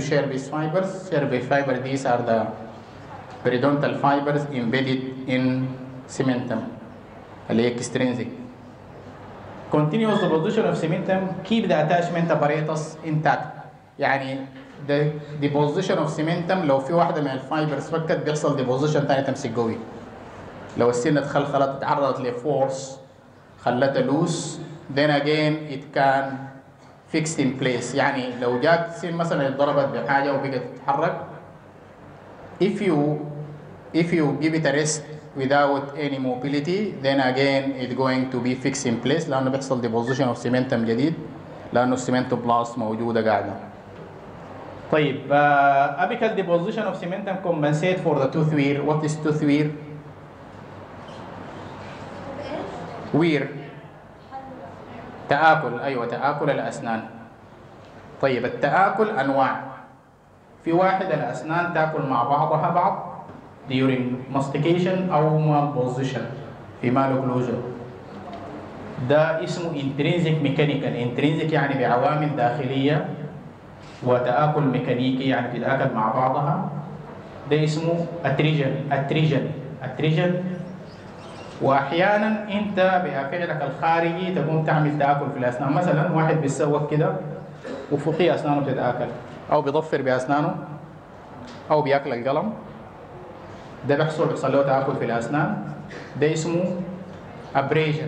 share these fibers. Share the fiber, these are the periodontal fibers embedded in cementum, اللي هي extrinsic. Continuous deposition of cementum keep the attachment apparatus intact. يعني the deposition of cementum لو في واحدة من الفايبرز فكت بيحصل deposition تاني تمسك قوي. لو السنة اتخلخلت اتعرضت لفورس خلتها لوس then again it can fixed in place يعني لو جات سن مثلا اتضربت بحاجة وبقت تتحرك if you if you give it a rest without any mobility then again it's going to be fixed in place لأنه بيحصل deposition of cementum جديد لأنه السيمنتوبلاست موجودة قاعدة طيب uh, apical deposition of cementum compensate for the tooth wear what is tooth wear وير تآكل أيوة تآكل الأسنان طيب التآكل أنواع في واحد الأسنان تاكل مع بعضها بعض during mastication أو malposition في malocclusion ده اسمه intrinsic mechanical intrinsic يعني بعوامل داخلية وتآكل ميكانيكي يعني بتتآكل مع بعضها ده اسمه attrition attrition attrition واحيانا انت بفعلك الخارجي تقوم تعمل تاكل في الاسنان مثلا واحد بيتسوق كده وفوقيه اسنانه بتتاكل او بيضفر باسنانه او بياكل القلم ده بيحصل بيحصل له تاكل في الاسنان ده اسمه ابريجن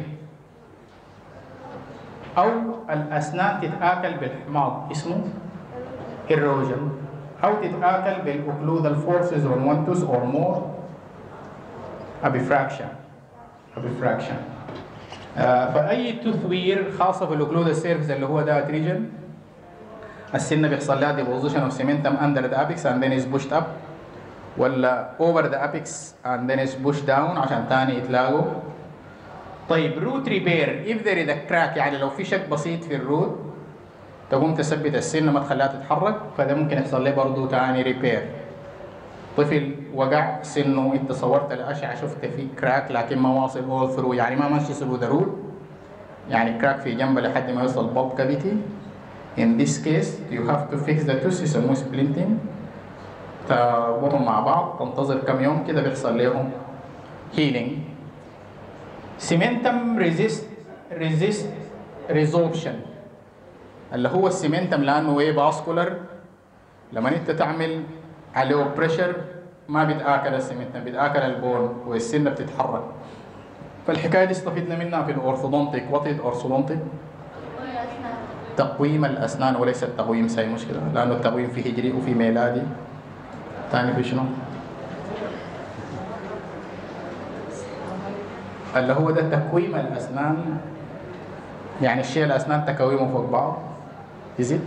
او الاسنان تتاكل بالحماض اسمه erosion او تتاكل بالاوكلودال forces on one tooth or more abfraction abfraction آه فاي تثوير خاصه في الاوكلود السيرفس اللي هو ده تريجن السنه بيحصل لها ديبوزيشن اوف سيمنتم اندر ذا ابيكس اند ذن از بوشد اب ولا اوفر ذا ابيكس اند ذن از بوش داون عشان ثاني يتلاقوا طيب روت ريبير اف ذير از كراك يعني لو في شك بسيط في الروت تقوم تثبت السنه ما تخليها تتحرك فده ممكن يحصل له برضه ثاني ريبير طفل وقع سنه انت صورت الاشعه شفت فيه كراك لكن ما واصل اول ثرو يعني ما ماشي ثرو ذا رول يعني كراك في جنبه لحد ما يوصل بوب كافيتي in this case you have to fix the tooth يسموه splinting تربطهم مع بعض تنتظر كم يوم كده بيحصل لهم healing cementum resist resist resorption اللي هو السيمنتم لانه ايه باسكولر لما انت تعمل عليه بريشر ما بيتاكل السيمنتم بيتاكل البون والسنه بتتحرك فالحكايه دي استفدنا منها في الاورثودونتيك وات از اورثودونتيك تقويم الاسنان وليس التقويم ساي مشكله لانه التقويم في هجري وفي ميلادي ثاني في شنو؟ اللي هو ده تكويم الاسنان يعني الشيء الاسنان تكويمه فوق بعض يزيد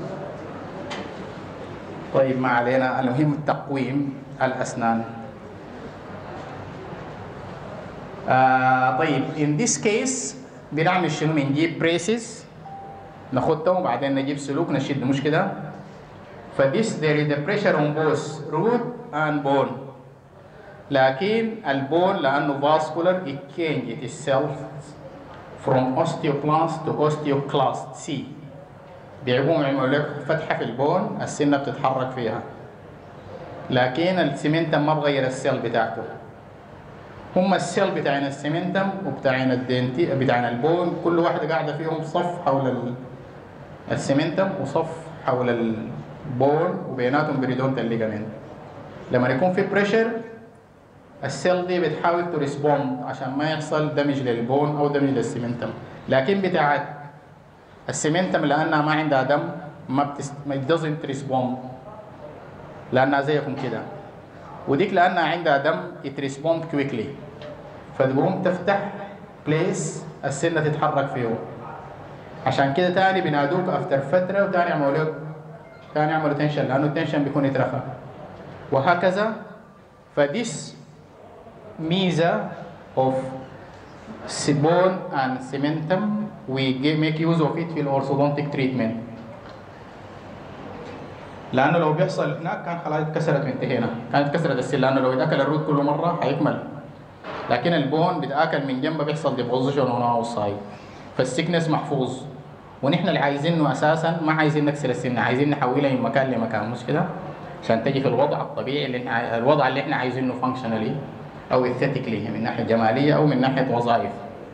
طيب ما علينا المهم تقويم الاسنان آه طيب in this case بنعمل شنو بنجيب بريسز ناخدهم وبعدين نجيب سلوك نشد مش كده فديس there is a pressure on both root and bone لكن البون لانه vascular it changes itself from osteoclast to osteoclast C بيعملوا يعملوا لك فتحه في البون السنه بتتحرك فيها لكن السيمنتم ما بغير السيل بتاعته هم السيل بتاعين السيمنتم وبتاعين الدنتي بتاعين البون كل واحده قاعده فيهم صف حول ال... السيمنتم وصف حول البون وبيناتهم بريدونتال ليجامنت لما يكون في بريشر السيل دي بتحاول تريسبوند عشان ما يحصل دمج للبون او دمج للسيمنتم لكن بتاعت السيمنتم لانها ما عندها دم ما بتست... ما doesn't respond لانها زيكم كده وديك لانها عندها دم it respond quickly فتقوم تفتح بليس السنه تتحرك فيه عشان كده تاني بينادوك افتر فتره وتاني يعملوا لك تاني يعملوا تنشن لانه التنشن بيكون يترخى وهكذا فديس ميزه of bone and cementum we give, make use of it في الاورثودونتيك تريتمنت لانه لو بيحصل هناك كان خلاص اتكسرت وانتهينا كانت اتكسرت السيل لانه لو اتاكل الروت كل مره حيكمل لكن البون بيتاكل من جنبه بيحصل ديبوزيشن هنا اوسايد فالسكنس محفوظ ونحن اللي عايزينه اساسا ما عايزين نكسر السنه عايزين نحولها من مكان لمكان مش كده عشان تجي في الوضع الطبيعي اللي احنا الوضع اللي احنا عايزينه فانكشنالي او اثيتيكلي من ناحيه جماليه او من ناحيه وظائف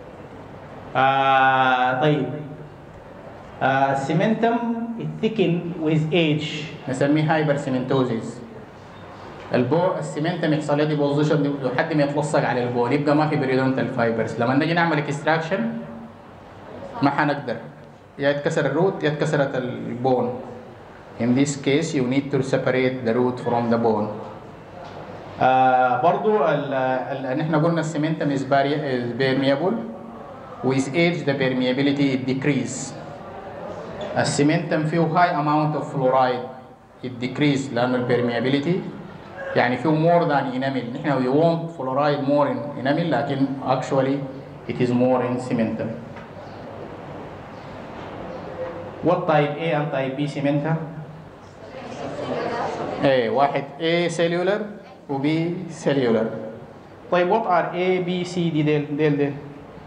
آه طيب آه سيمنتم thicken with age نسميه هايبر سيمنتوزيس البو السيمنتم يحصل له ديبوزيشن لحد ما يتلصق على البون يبقى ما في بريدونتال فايبرز لما نجي نعمل اكستراكشن ما حنقدر يا يتكسر الروت يا اتكسرت البون in this case you need to separate the root from the bone آه برضو ال ال نحن قلنا السيمنتم is permeable with age the permeability it decrease السيمنتم فيه high amount of fluoride it decrease لأنه البرميابيليتي يعني فيه more than enamel نحن we want fluoride more in enamel لكن actually it is more in cementum what type A and type B cementum A واحد A cellular و B cellular طيب what are A B C D ديل ديل ديل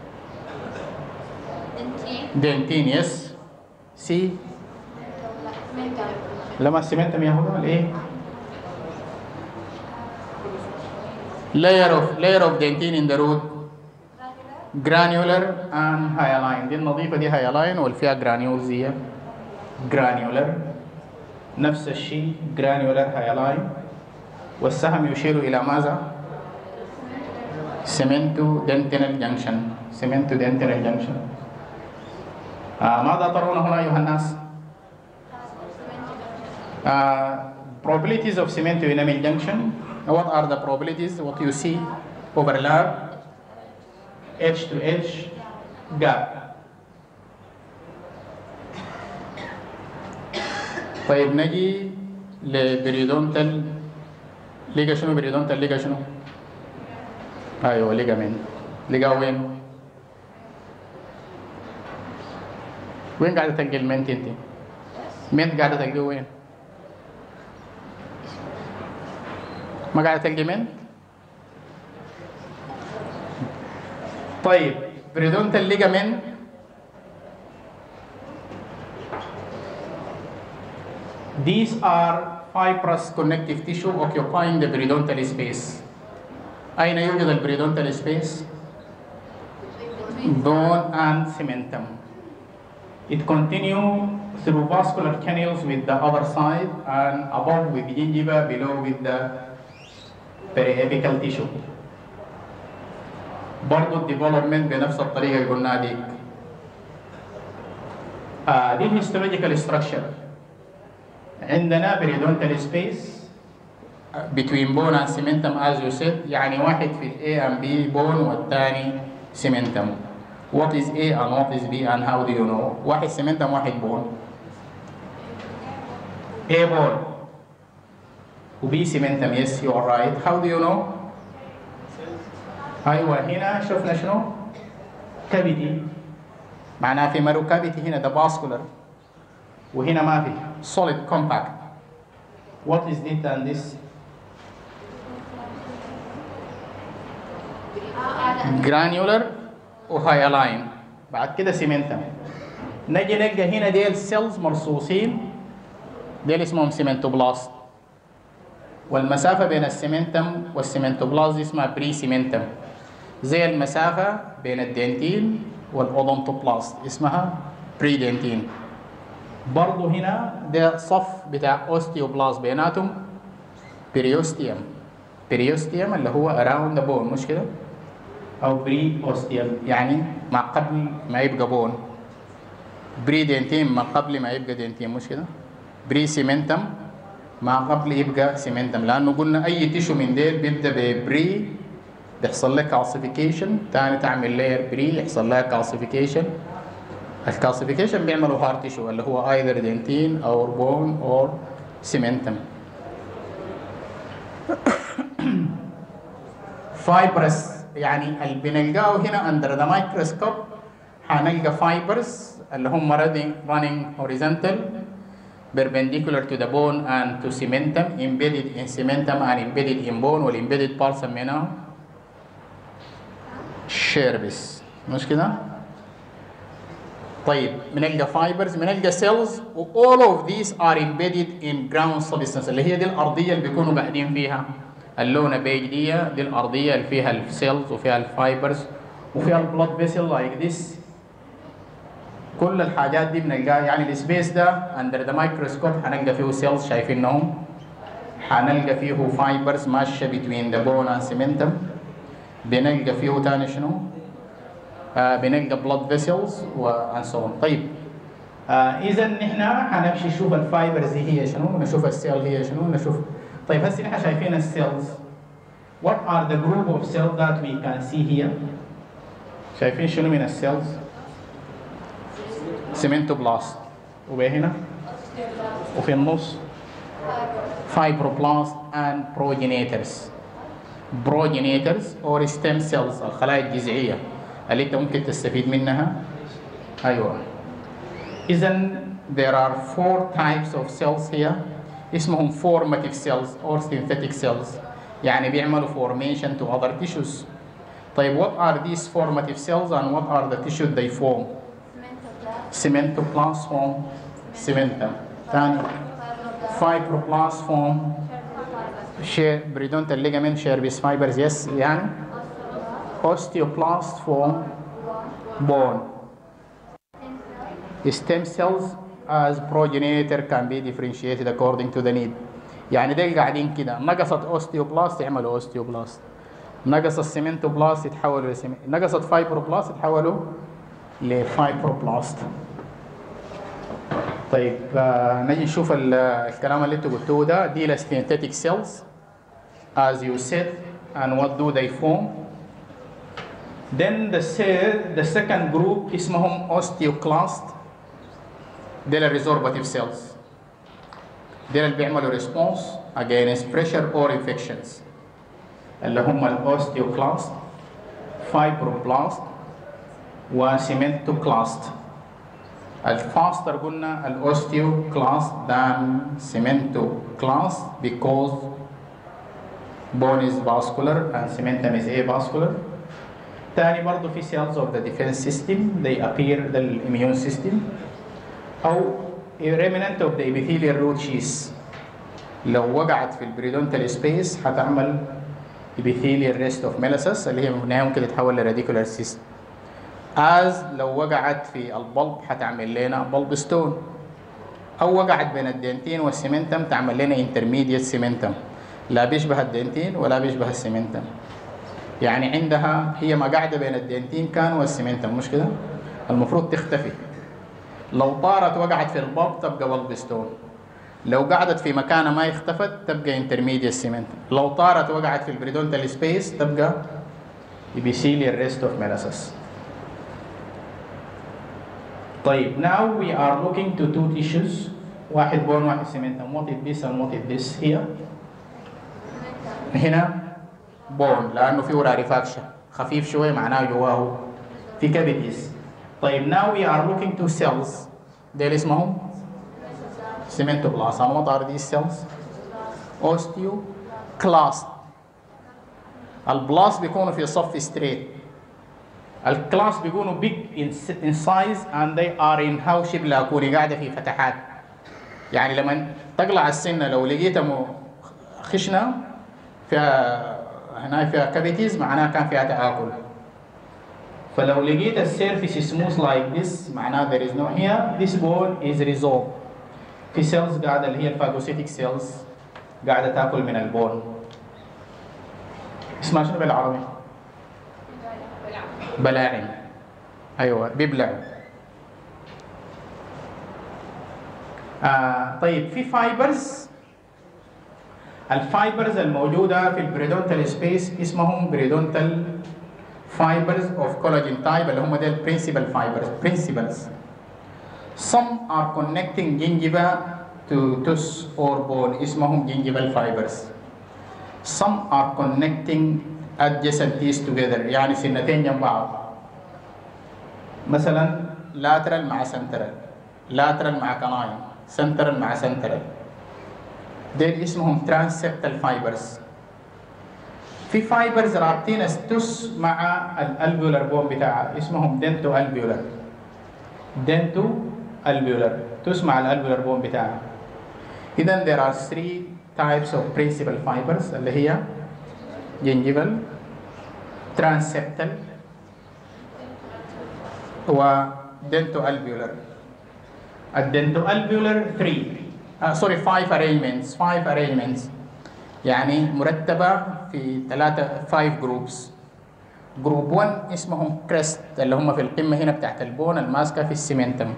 دنتين يس سي لما السيمنتم ياخدها الايه layer of layer of dentin in the root granular and hyaline دي النظيفة دي hyaline واللي فيها granules هي granular نفس الشيء granular hyaline والسهم يشير إلى ماذا؟ cemento dentinal junction cemento dentinal junction آه ماذا ترون هنا أيها الناس؟ uh, probabilities of cement to enamel junction. What are the probabilities? What you see overlap, edge to edge, gap. طيب نجي لبريدونتال ليجا شنو بريدونتال ليجا شنو؟ ايوه ليجا مين؟ ليجا وين؟ وين قاعدة تلقي المنت انت؟ منت قاعدة تلقيه وين؟ ما قاعدة تلقي منت؟ طيب بريدونتال ليجامنت These are fibrous connective tissue occupying the periodontal space. أين يوجد البريدونتال space? Bone and cementum. It continue through vascular canals with the other side and above with gingiva, below with the periapical tissue. برضو الديفلوبمنت بنفس الطريقة اللي قلنا ديك. آه دي الهيستولوجيكال ستراكشر. عندنا periodontal space between bone and cementum as you said يعني واحد في ال A and B bone والثاني cementum. What is A and what is B and how do you know? واحد cementum واحد bone. A bone و B cementum yes you are right. How do you know? ايوه هنا شفنا شنو؟ كافيتي معناها في مرو كافيتي هنا ده vascular وهنا ما في solid compact what is this and this granular وهايلاين بعد كده سيمنتم نجي نلقى هنا ديل سيلز مرصوصين ديل اسمهم سيمنتوبلاست والمسافة بين السيمنتم والسيمنتوبلاست دي اسمها بري سيمنتم زي المسافة بين الدنتين والأودونتوبلاست اسمها بري دنتين برضو هنا ده صف بتاع اوستيوبلاست بيناتهم بريوستيوم بريوستيوم اللي هو around the bone مش كده او بري اوستيوم يعني ما قبل ما يبقى بون بري دنتين ما قبل ما يبقى دنتين مش كده بري سيمنتم ما قبل يبقى سيمنتم لانه قلنا اي تيشو من ديل بيبدا ببري بيحصل لك كالسيفيكيشن ثاني تعمل لاير بري يحصل لها كالسيفيكيشن الكالسيفيكيشن بيعملوا هارت تيشو اللي هو ايذر دنتين او بون او سيمنتم فايبرس يعني اللي بنلقاه هنا اندر ذا مايكروسكوب حنلقى فايبرز اللي هم running running horizontal perpendicular to the bone and to cementum embedded in cementum and embedded in bone والembedded part سميناه شيربس مش كده؟ طيب بنلقى فايبرز بنلقى سيلز و all of these are embedded in ground substance اللي هي دي الارضيه اللي بيكونوا قاعدين فيها اللونة بيج دي دي الارضيه اللي فيها السيلز وفيها الفايبرز وفيها البلاد فيسل لايك ذس كل الحاجات دي بنلقاها يعني السبيس ده اندر ذا مايكروسكوب حنلقى فيه سيلز شايفينهم حنلقى فيه فايبرز ماشيه بين ذا بون اند سيمنتم بنلقى فيه تاني شنو؟ آه بنلقى بلاد فيسلز وان سو طيب آه اذا نحن حنمشي نشوف الفايبرز دي هي شنو نشوف السيل هي شنو نشوف طيب هسه نحن شايفين السيلز what are the group of cells that we can see here شايفين شنو من السيلز سيمنتوبلاست وهنا وفي النص fibroblast and progenitors progenitors or stem cells الخلايا الجذعيه اللي انت ممكن تستفيد منها ايوه اذا there are four types of cells here اسمهم formative cells or synthetic cells يعني بيعملوا formation to other tissues طيب what are these formative cells and what are the tissues they form cementoblast form cementum ثاني fibroblast form share periodontal ligament share with fibers yes يعني osteoblast form bone stem cells as progenitor can be differentiated according to the need يعني ديل قاعدين كده نقصت اوستيوبلاست يعملوا اوستيوبلاست نقص السيمنتوبلاست يتحولوا لسيمنت نقصت فايبروبلاست يتحولوا لفايبروبلاست طيب آه نجي نشوف الكلام اللي انتوا قلتوه ده دي السينثيتيك سيلز as you said and what do they form then the cell the second group اسمهم osteoclast دول الريزورباتيف سيلز دول اللي بيعملوا ريسبونس against pressure or infections اللي هم الاوستيوكلاست فايبروبلاست وسيمنتوكلاست الفاستر قلنا الاوستيوكلاست than cementoclast because bone is vascular and cementum is avascular تاني برضه في cells of the defense system they appear the immune system او remnant of the epithelial root sheath لو وقعت في البريدونتال سبيس هتعمل epithelial rest of melissus اللي هي في النهايه ممكن تتحول لراديكولار سيست as لو وقعت في البلب هتعمل لنا بلب ستون او وقعت بين الدنتين والسيمنتم تعمل لنا intermediate سيمنتم لا بيشبه الدنتين ولا بيشبه السيمنتم يعني عندها هي ما قاعده بين الدنتين كان والسيمنتم مش كده المفروض تختفي لو طارت وقعت في البلب تبقى بلب ستون لو قعدت في مكانها ما اختفت تبقى انترميديت سيمنت لو طارت وقعت في البريدونتال سبيس تبقى epithelial rest of melissus طيب now we are looking to two tissues واحد بون واحد سيمنتم what is this and what is this here هنا بون لانه فيه راريفاكشن خفيف شويه معناه جواه في كافيتيز طيب now we are looking to cells ديل اسمهم cementoblasts and what are these cells osteoclast البلاست بيكونوا في صف ستريت الكلاس بيكونوا big in, in size and they are in how شبه لاكوني قاعده في فتحات يعني لما تقلع السنه لو لقيتها خشنه فيها هنا فيها كافيتيز معناها كان فيها تآكل فلو لقيت السيرفيس سموث لايك ذس معناها there is no here this bone is resolved في سيلز قاعده اللي هي الفاجوسيتيك سيلز قاعده تاكل من البون اسمها شنو بالعربي؟ بلاعم ايوه بيبلع آه طيب في فايبرز الفايبرز الموجوده في البريدونتال سبيس اسمهم بريدونتال fibers of collagen type اللي هم دول principal fibers principals some are connecting gingiva to tooth or bone اسمهم gingival fibers some are connecting adjacent teeth together يعني سنتين جنب بعض مثلا lateral مع central lateral مع canine central مع central دول اسمهم transseptal fibers في فايبرز رابطين التوس مع الالفيولار بون بتاعها اسمهم دنتو الفيولار دنتو الفيولر تسمع الالفيولر بون بتاعها اذا there are three types of principal fibers اللي هي gingival transeptal ودنتو الفيولر الدنتو الفيولر 3 سوري 5 arrangements 5 arrangements يعني مرتبة في ثلاثة 5 groups جروب 1 اسمهم كريست اللي هم في القمة هنا بتاعت البون الماسكة في السيمنتم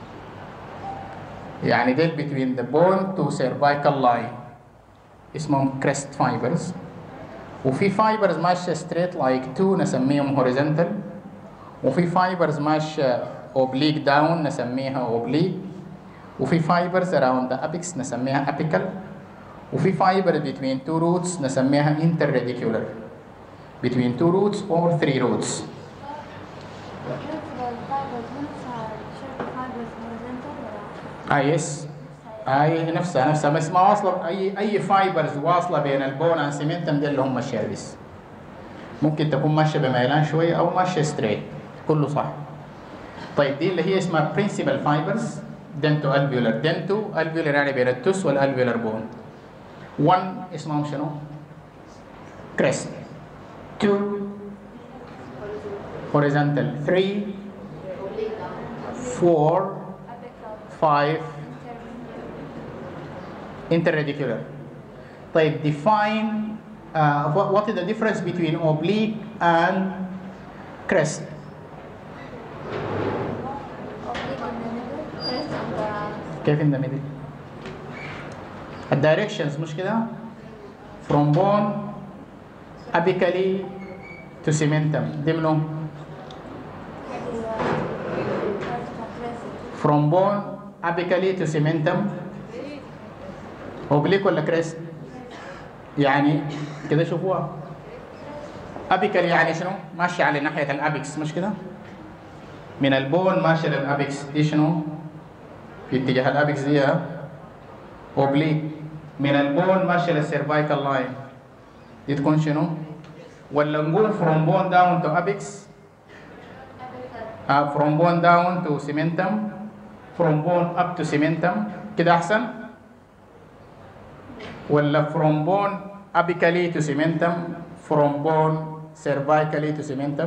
يعني ديل between the bone to cervical line اسمهم كريست فايبرز وفي فايبرز ماشية ستريت لايك 2 نسميهم هوريزونتال وفي فايبرز ماشية اوبليك داون نسميها اوبليك وفي فايبرز around the apex نسميها apical وفي فايبر between two roots نسميها interradicular between two roots or three roots اه يس اي نفسها نفسها بس ما واصله اي اي فايبرز واصله بين البون اند سيمنتم دي اللي هم الشيربس ممكن تكون ماشيه بميلان شويه او ماشيه ستريت كله صح طيب دي اللي هي اسمها برنسبل فايبرز دنتو الفيولر دنتو الفيولر يعني بين التوس والالفيولر بون 1 اسمهم شنو؟ كريست 2 horizontal 3 4 5 interradicular طيب define uh, what, what is the difference between oblique and crest كيف in the middle الدايركشنز مش كده from bone apically to cementum دي منو from bone apically to cementum اوبليك ولا كريست يعني كده شوفوها ابيكال يعني شنو ماشي على ناحيه الابيكس مش كده من البون ماشي للابيكس دي شنو في اتجاه الابيكس دي اوبليك من البون ماشي للسيرفايكال لاين دي تكون شنو ولا نقول from bone down to apex uh, from bone down to cementum from bone up to cementum كده احسن ولا from bone apically to cementum from bone cervically to cementum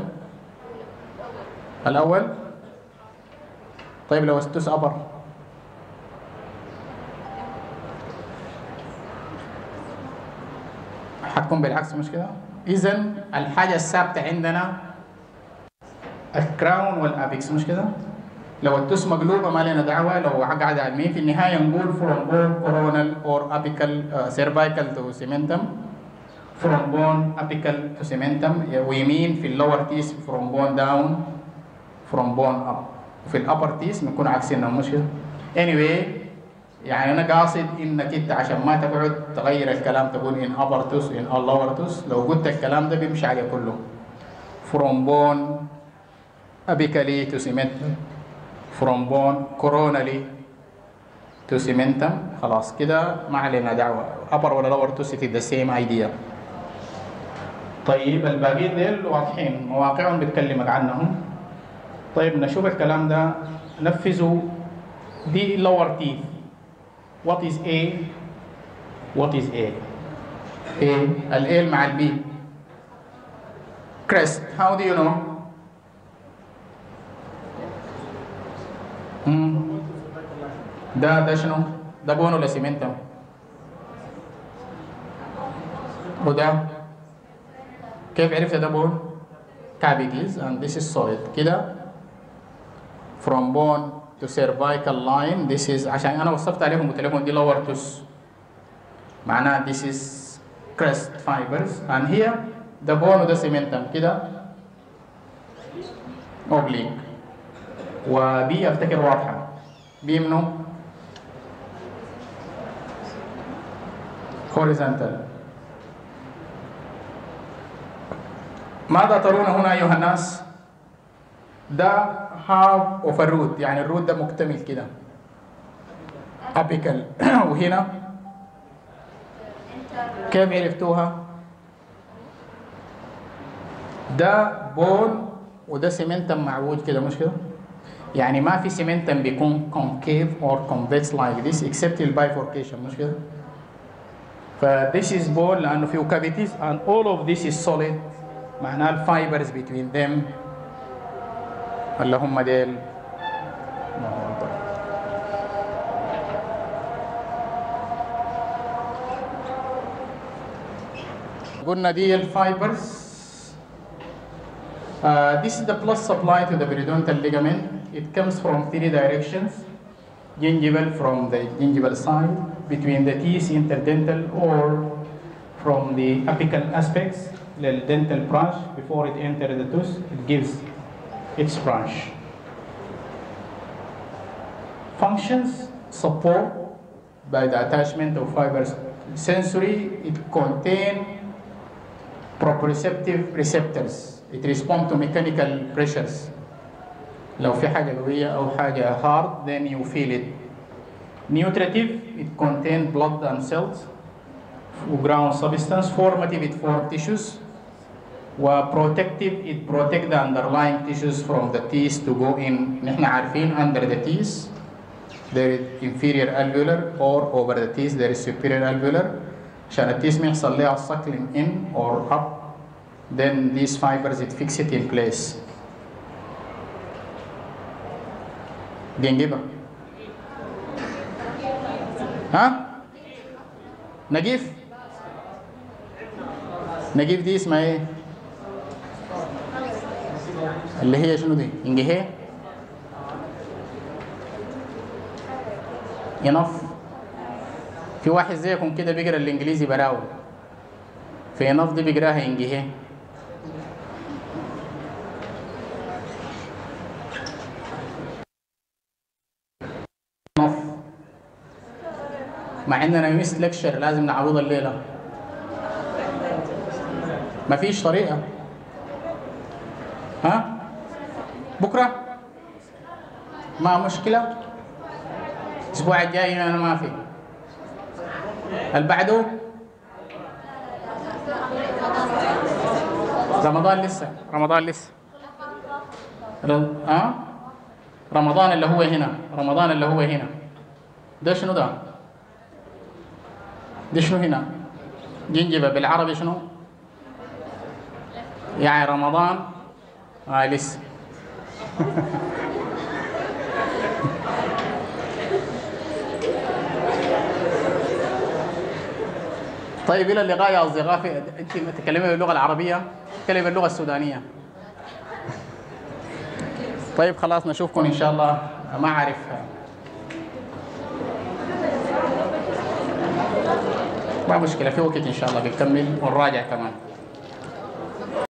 الأول طيب لو استوس أبر حتكون بالعكس مش كده إذا الحاجة الثابتة عندنا الكراون والأبيكس مش كده لو التوس مقلوبة ما لنا دعوة لو قاعد على المين في النهاية نقول from bone coronal or apical uh, cervical to cementum from bone apical to cementum ويمين في اللور تيس from bone down from bone up وفي الابر تيس بنكون عكسينهم مش كده anyway يعني انا قاصد انك انت عشان ما تقعد تغير الكلام تقول ان upper tooth ان lower tooth لو قلت الكلام ده بيمشي عليه كله from bone apically to cementum from bone coronally to cementum خلاص كده ما علينا دعوة upper ولا lower tooth it is the same idea طيب الباقيين ديل واضحين مواقعهم بتكلمك عنهم طيب نشوف الكلام ده نفذوا دي lower teeth what is A what is A A ال A مع ال B crest how do you know مم. ده ده شنو ده بون ولا سيمنتم وده كيف عرفت ده بون cavities and this is solid كده from bone to cervical line this is عشان انا وصفت عليهم قلت لكم دي lower tooth معناها this is crest fibers and here the bone وده cementum كده oblique وبي افتكر واضحه بي منو horizontal ماذا ترون هنا ايها الناس ده half of a root يعني الروت ده مكتمل كده apical وهنا كيف عرفتوها ده بون وده سيمنتم معوج كده مش كده يعني ما في cementum بيكون concave or convex like this except البايفوركيشن مش كده؟ ف this is ball لأنه فيه cavities and all of this is solid معناه الفايبرز between them اللي هم ديل قلنا دي الفايبرز Uh, this is the plus supply to the periodontal ligament. It comes from three directions. Gingival from the gingival side, between the teeth interdental or from the apical aspects, the dental branch, before it enters the tooth, it gives its branch. Functions support by the attachment of fibers. Sensory, it contain proprioceptive receptors. It responds to mechanical pressures. لو في حاجة قوية أو حاجة hard then you feel it. Nutritive, it contains blood and cells. Ground substance. Formative, it forms tissues. وprotective, it protect the underlying tissues from the teeth to go in. نحن عارفين under the teeth there is inferior alveolar or over the teeth there is superior alveolar. عشان التيس ما يحصل لها suckling in or up then these fibers it fix it in place دي نجيبها ها نجيف نجيف دي اسمها ايه اللي هي شنو دي انجهيه ينف في واحد زيكم كده بيقرا الانجليزي براوي في ينف دي بيقراها انجهيه نف مع اننا ميس لكشر لازم نعوض الليله مفيش طريقه ها بكره ما مشكله الاسبوع الجاي انا ما في اللي بعده رمضان لسه رمضان لسه ر- ها رمضان اللي هو هنا رمضان اللي هو هنا ده شنو ده ده شنو هنا جنجبة بالعربي شنو يعني رمضان آه لسه طيب الى اللقاء يا اصدقاء في انت تتكلمي باللغه العربيه تتكلمي باللغه السودانيه طيب خلاص نشوفكم ان شاء الله ما اعرف ما مشكله في وقت ان شاء الله بنكمل ونراجع كمان